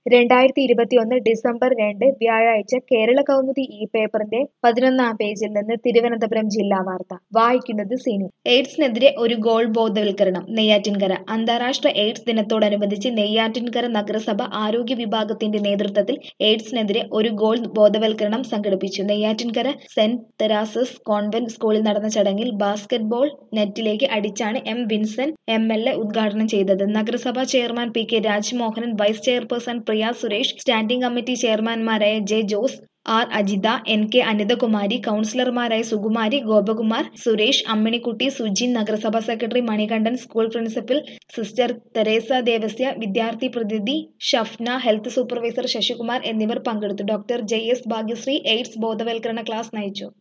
രണ്ടായിരത്തി ഇരുപത്തിയൊന്ന് ഡിസംബർ രണ്ട് വ്യാഴാഴ്ച കേരള കൗമുദി ഈ പേപ്പറിന്റെ പതിനൊന്നാം പേജിൽ നിന്ന് തിരുവനന്തപുരം ജില്ലാ വാർത്ത വായിക്കുന്നത് സിനി എയ്ഡ്സിനെതിരെ ഒരു ഗോൾ ബോധവൽക്കരണം നെയ്യാറ്റിൻകര അന്താരാഷ്ട്ര എയ്ഡ്സ് ദിനത്തോടനുബന്ധിച്ച് നെയ്യാറ്റിൻകര നഗരസഭ ആരോഗ്യ വിഭാഗത്തിന്റെ നേതൃത്വത്തിൽ എയ്ഡ്സിനെതിരെ ഒരു ഗോൾ ബോധവൽക്കരണം സംഘടിപ്പിച്ചു നെയ്യാറ്റിൻകര സെന്റ് തെരാസസ് കോൺവെന്റ് സ്കൂളിൽ നടന്ന ചടങ്ങിൽ ബാസ്കറ്റ്ബോൾ നെറ്റിലേക്ക് അടിച്ചാണ് M Vincent M L A ഉദ്ഘാടനം ചെയ്തത് നഗരസഭാ chairman P K Rajmohanan vice chairperson Priya Suresh standing committee ചെയർമാൻമാരായ J Jose R Ajitha N K Anithakumari കൗൺസിലർമാരായ സുകുമാരി ഗോപകുമാർ സുരേഷ് അമ്മിണിക്കുട്ടി സുജിൻ നഗരസഭാ secretary Manikandan school principal sister Teresa Devasya വിദ്യാർത്ഥി പ്രതിനിധി ഷഫ്ന ഹെൽത്ത് സൂപ്പർവൈസർ ശശികുമാർ എന്നിവർ പങ്കെടുത്തു doctor J S Bhagyasree AIDS ബോധവൽക്കരണ ക്ലാസ് നയിച്ചു